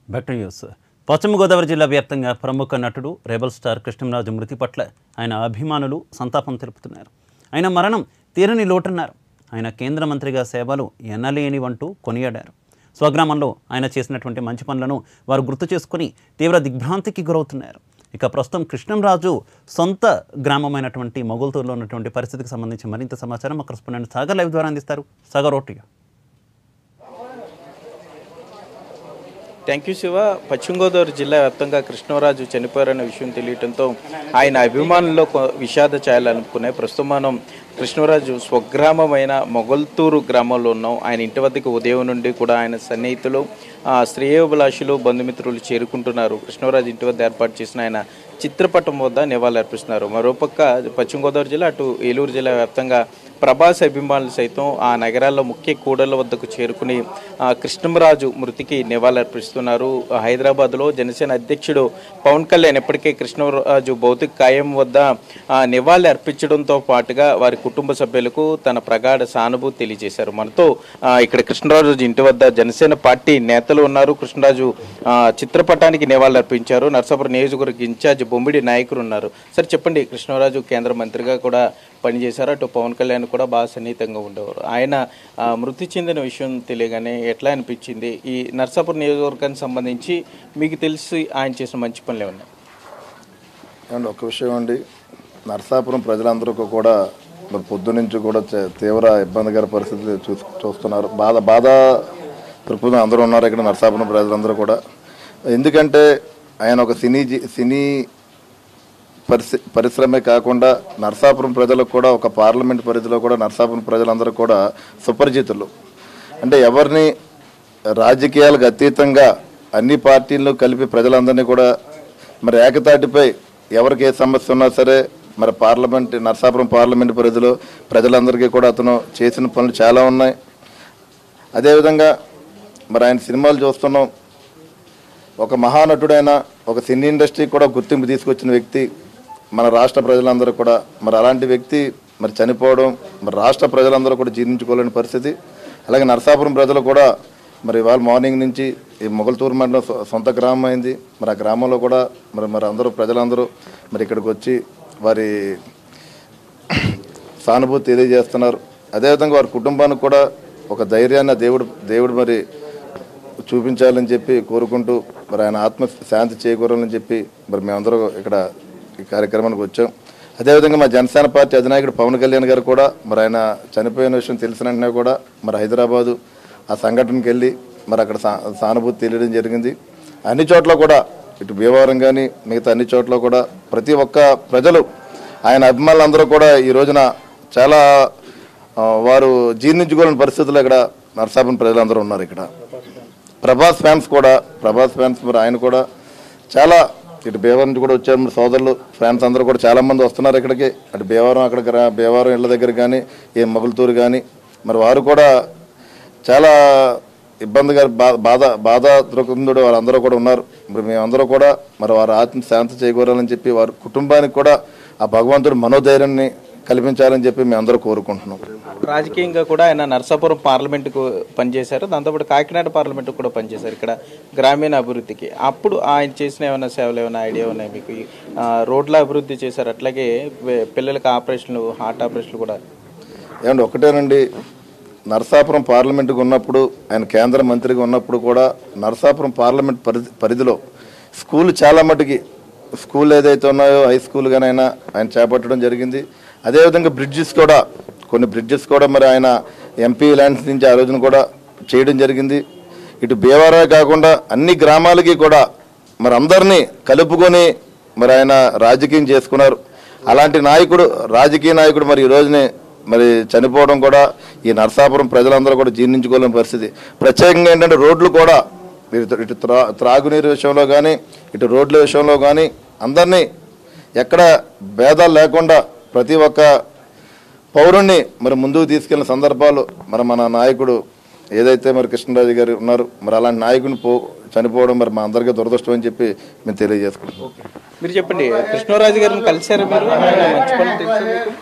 Back to news పశ్చిమ గోదావరి జిల్లా వ్యాప్తంగా ప్రముఖ నటుడు రెబల్ స్టార్ కృష్ణంరాజు మృతి పట్ల ఆయన అభిమానులు సంతాపం తెలుపుతున్నారు ఆయన మరణం తీరని లోటన్నారు ఆయన కేంద్ర మంత్రిగా సేవలు ఎన్నలేనివంటూ కొనియాడారు స్వగ్రామంలో ఆయన చేసినటువంటి మంచి పనులను వారు గుర్తు చేసుకుని తీవ్ర దిగ్భ్రాంతికి గురవుతున్నారు ఇక ప్రస్తుతం కృష్ణంరాజు సొంత గ్రామమైనటువంటి మొగుల్తూరులో ఉన్నటువంటి పరిస్థితికి సంబంధించి మరింత సమాచారం మా కరెస్పాండెంట్ సాగర్ లైవ్ ద్వారా అందిస్తారు సాగర్ ఓటిగా థ్యాంక్ యూ శివ పశ్చిమ గోదావరి జిల్లా వ్యాప్తంగా కృష్ణరాజు చనిపోయారనే విషయం తెలియటంతో ఆయన అభిమానుల్లో కొ- విషాద ఛాయలనుకునే ప్రస్తుతం మనం కృష్ణరాజు స్వగ్రామమైన మొగల్తూరు గ్రామంలో ఉన్నాం ఆయన ఇంటి వద్దకు ఉదయం నుండి కూడా ఆయన సన్నిహితులు ఆ, శ్రేయోభిలాషులు బంధుమిత్రులు చేరుకుంటున్నారు కృష్ణరాజు ఇంటి వద్ద ఏర్పాటు చేసిన ఆయన చిత్రపటం వద్ద నివాళులర్పిస్తున్నారు మరోపక్క పశ్చిమ గోదావరి జిల్లా అటు ఏలూరు జిల్లా వ్యాప్తంగా ప్రభాస్ అభిమానులు సైతం ఆ నగరాల్లో ముఖ్య కూడళ్ల వద్దకు చేరుకుని ఆ, కృష్ణరాజు మృతికి నివాళులర్పిస్తున్నారు హైదరాబాద్లో జనసేన అధ్యక్షుడు పవన్ కళ్యాణ్ ఇప్పటికే కృష్ణరాజు భౌతిక కాయం వద్ద ఆ, నివాళి అర్పించడంతో పాటుగా వారి కుటుంబ సభ్యులకు తన ప్రగాఢ సానుభూతి తెలియజేశారు మనతో ఆ, ఇక్కడ కృష్ణరాజు ఇంటి వద్ద జనసేన పార్టీ నేతలు ఉన్నారు కృష్ణరాజు ఆ, చిత్రపటానికి నివాళులు అర్పించారు నర్సాపురం నియోజకవర్గ ఇన్ఛార్జ్ బొమ్మిడి నాయకులు ఉన్నారు సార్ చెప్పండి కృష్ణరాజు కేంద్ర మంత్రిగా కూడా పనిచేశారు అటు పవన్ కళ్యాణ్ కూడా బాగా సన్నిహితంగా ఉండేవారు ఆయన ఆ, మృతి చెందిన విషయం తెలియగానే ఎట్లా అనిపించింది ఈ నర్సాపురం నియోజకవర్గానికి సంబంధించి మీకు తెలిసి ఆయన చేసిన మంచి పనులు ఏమన్నా అండ్ ఒక విషయం అండి నరసాపురం ప్రజలందరికీ కూడా మరి పొద్దు నుంచి కూడా చే- తీవ్ర ఇబ్బందికర పరిస్థితులు చూ చూస్తున్నారు బాధ బాధ దృక్పథం అందరూ ఉన్నారు ఇక్కడ నరసాపురం ప్రజలందరూ కూడా ఎందుకంటే ఆయన ఒక సినీ జీ- సినీ పరిశ్ర పరిశ్రమే కాకుండా నరసాపురం ప్రజలకు కూడా ఒక పార్లమెంట్ పరిధిలో కూడా నరసాపురం ప్రజలందరూ కూడా సుపరిచితులు అంటే ఎవరిని రాజకీయాలకు అతీతంగా అన్ని పార్టీలను కలిపి ప్రజలందరినీ కూడా మరి ఏకతాటిపై ఎవరికి ఏ సమస్య ఉన్నా సరే మరి పార్లమెంట్ నరసాపురం పార్లమెంట్ పరిధిలో ప్రజలందరికీ కూడా అతను చేసిన పనులు చాలా ఉన్నాయి అదేవిధంగా మరి ఆయన సినిమాలు చూస్తున్నాం ఒక మహానటుడైన ఒక సినీ ఇండస్ట్రీకి కూడా గుర్తింపు తీసుకొచ్చిన వ్యక్తి మన రాష్ట్ర ప్రజలందరూ కూడా మరి అలాంటి వ్యక్తి మరి చనిపోవడం మరి రాష్ట్ర ప్రజలందరూ కూడా జీర్ణించుకోలేని పరిస్థితి అలాగే నరసాపురం ప్రజలు కూడా మరి ఇవాళ మార్నింగ్ నుంచి ఈ మొగల్తూరు మండలం సొ- సొంత గ్రామం అయింది మరి ఆ గ్రామంలో కూడా మరి మరి అందరూ ప్రజలందరూ మరి ఇక్కడికి వచ్చి వారి సానుభూతి తెలియజేస్తున్నారు అదేవిధంగా వారి కుటుంబానికి కూడా ఒక ధైర్యాన్ని ఆ దేవుడు దేవుడు మరి చూపించాలని చెప్పి కోరుకుంటూ మరి ఆయన ఆత్మ శాంతి చేకూరాలని చెప్పి మరి మేమందరం ఇక్కడ ఈ కార్యక్రమానికి వచ్చాం అదేవిధంగా మా జనసేన పార్టీ అధినాయకుడు పవన్ కళ్యాణ్ గారు కూడా మరి ఆయన చనిపోయిన విషయం తెలిసిన వెంటనే కూడా మరి హైదరాబాదు ఆ సంఘటనకి వెళ్ళి మరి అక్కడ సా సానుభూతి తెలియడం జరిగింది అన్ని చోట్ల కూడా ఇటు భీమవరం కానీ మిగతా అన్ని చోట్ల కూడా ప్రతి ఒక్క ప్రజలు ఆయన అభిమానులందరూ కూడా ఈ రోజున చాలా ఆ, వారు జీర్ణించుకోలేని పరిస్థితుల్లో ఇక్కడ నరసాపురం ప్రజలందరూ ఉన్నారు ఇక్కడ ప్రభాస్ ఫ్యాన్స్ కూడా ప్రభాస్ ఫ్యాన్స్ మరి ఆయన కూడా చాలా ఇటు భీమవరం నుంచి కూడా వచ్చారు మరి సోదరులు ఫ్యాన్స్ అందరూ కూడా చాలా మంది వస్తున్నారు ఇక్కడికి అటు భీమవరం అక్కడ గ్రా- భీమవరం ఇళ్ళ దగ్గర కానీ ఏ మొగులతూరు కానీ మరి వారు కూడా చాలా ఇబ్బందిగా బా- బాధ బాధ దృక్పథుడు వారందరూ కూడా ఉన్నారు మరి మేమందరూ కూడా మరి వారి ఆత్మ శాంతి చేకూరాలని చెప్పి వారి కుటుంబానికి కూడా ఆ భగవంతుడు మనోధైర్యాన్ని కల్పించాలని చెప్పి మేమందరూ కోరుకుంటున్నాం రాజకీయంగా కూడా ఆయన నర్సాపురం పార్లమెంటుకు పనిచేశారు దాంతోపాటు కాకినాడ పార్లమెంటుకు కూడా పనిచేశారు ఇక్కడ గ్రామీణ అభివృద్ధికి అప్పుడు ఆయన చేసిన ఏమైనా సేవలు ఏమైనా ఐడియా ఉన్నాయి మీకు ఈ, ఆ, రోడ్ల అభివృద్ధి చేశారు అట్లాగే వే- పిల్లలకి ఆపరేషన్లు హార్ట్ ఆపరేషన్లు కూడా ఏమండి ఒకటేనండి నరసాపురం పార్లమెంటుకు ఉన్నప్పుడు ఆయన కేంద్ర మంత్రిగా ఉన్నప్పుడు కూడా నరసాపురం పార్లమెంట్ పరిధి పరిధిలో స్కూల్ చాలా మటుకి స్కూల్ ఏదైతే ఉన్నాయో హై స్కూల్ కానీ ఆయన ఆయన చేపట్టడం జరిగింది అదేవిధంగా బ్రిడ్జెస్ కూడా కొన్ని బ్రిడ్జెస్ కూడా మరి ఆయన ఎంపీ ల్యాండ్స్ నుంచి ఆ రోజున కూడా చేయడం జరిగింది ఇటు భీమవరమే కాకుండా అన్ని గ్రామాలకి కూడా మరి అందరినీ కలుపుకొని మరి ఆయన రాజకీయం చేసుకున్నారు అలాంటి నాయకుడు రాజకీయ నాయకుడు మరి ఈ రోజునే మరి చనిపోవడం కూడా ఈ నరసాపురం ప్రజలందరూ కూడా జీర్ణించుకోలేని పరిస్థితి ప్రత్యేకంగా ఏంటంటే రోడ్లు కూడా ఇటు ఇటు త్రా త్రాగునీరు విషయంలో కానీ ఇటు రోడ్ల విషయంలో కానీ అందరినీ ఎక్కడ భేదాలు లేకుండా ప్రతి ఒక్క పౌరుణ్ణి మరి ముందుకు తీసుకెళ్లిన సందర్భాలు మరి మన నాయకుడు ఏదైతే మరి కృష్ణరాజు గారు ఉన్నారు మరి అలాంటి నాయకుని పో చనిపోవడం మరి మా అందరికీ దురదృష్టం అని చెప్పి మేము తెలియజేసుకుంటాం మీరు చెప్పండి కృష్ణరాజు గారిని కలిశారు మీరు ఆయన మంచి పనులు తెలుసా మీకు?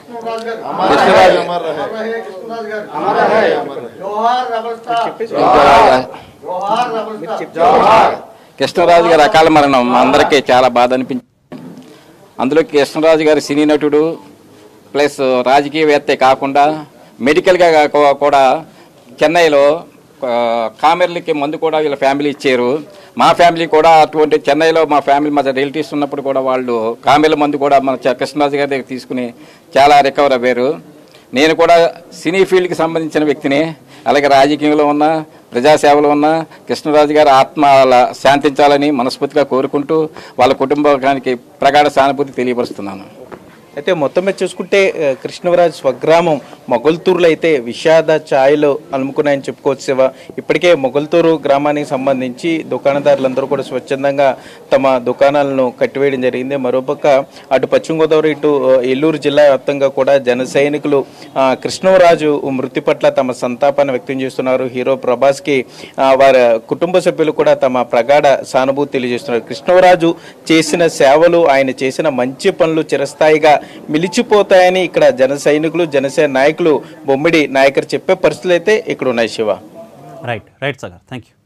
जोहार रबल स्टार చెప్పేసి जोहार रबल स्टार కృష్ణరాజు గారి అకాల మరణం మా అందరికీ చాలా బాధ అనిపించింది అందులో కృష్ణరాజు గారి సినీ నటుడు ప్లస్ రాజకీయవేత్తే కాకుండా మెడికల్గా కాక- కూడా చెన్నైలో ఆ, కామెర్లకి మందు కూడా వీళ్ళ ఫ్యామిలీ ఇచ్చారు మా ఫ్యామిలీ కూడా అటువంటి చెన్నైలో మా ఫ్యామిలీ మా రిలేటివ్స్ ఉన్నప్పుడు కూడా వాళ్ళు కామెర్ల మందు కూడా మన చ- కృష్ణరాజు గారి దగ్గర తీసుకుని చాలా రికవర్ అయ్యారు నేను కూడా సినీ ఫీల్డ్కి సంబంధించిన వ్యక్తిని అలాగే రాజకీయంలో ఉన్న ప్రజాసేవలో ఉన్న కృష్ణరాజు గారి ఆత్మ అలా శాంతించాలని మనస్ఫూర్తిగా కోరుకుంటూ వాళ్ళ కుటుంబానికి ప్రగాఢ సానుభూతి తెలియపరుస్తున్నాను అయితే మొత్తం మీద చూసుకుంటే ఆ, కృష్ణవరాజు స్వగ్రామం మొగల్తూరులో అయితే విషాద ఛాయలు అలుముకున్నాయని చెప్పుకోవచ్చు శివ ఇప్పటికే మొగల్తూరు గ్రామానికి సంబంధించి దుకాణదారులందరూ కూడా స్వచ్ఛందంగా తమ దుకాణాలను కట్టివేయడం జరిగింది మరోపక్క అటు పశ్చిమ గోదావరి ఇటు ఆ, ఏలూరు జిల్లా వ్యాప్తంగా కూడా జన సైనికులు ఆ, కృష్ణవరాజు మృతి పట్ల తమ సంతాపాన్ని వ్యక్తం చేస్తున్నారు హీరో ప్రభాస్కి ఆ, వారి కుటుంబ సభ్యులు కూడా తమ ప్రగాఢ సానుభూతి తెలియజేస్తున్నారు కృష్ణవరాజు చేసిన సేవలు ఆయన చేసిన మంచి పనులు చిరస్థాయిగా మిలిచిపోతాయని ఇక్కడ జన సైనికులు జనసేన నాయకులు బొమ్మిడి నాయకర్ చెప్పే పరిస్థితులు అయితే ఇక్కడ ఉన్నాయి Shiva right right Sagar thank you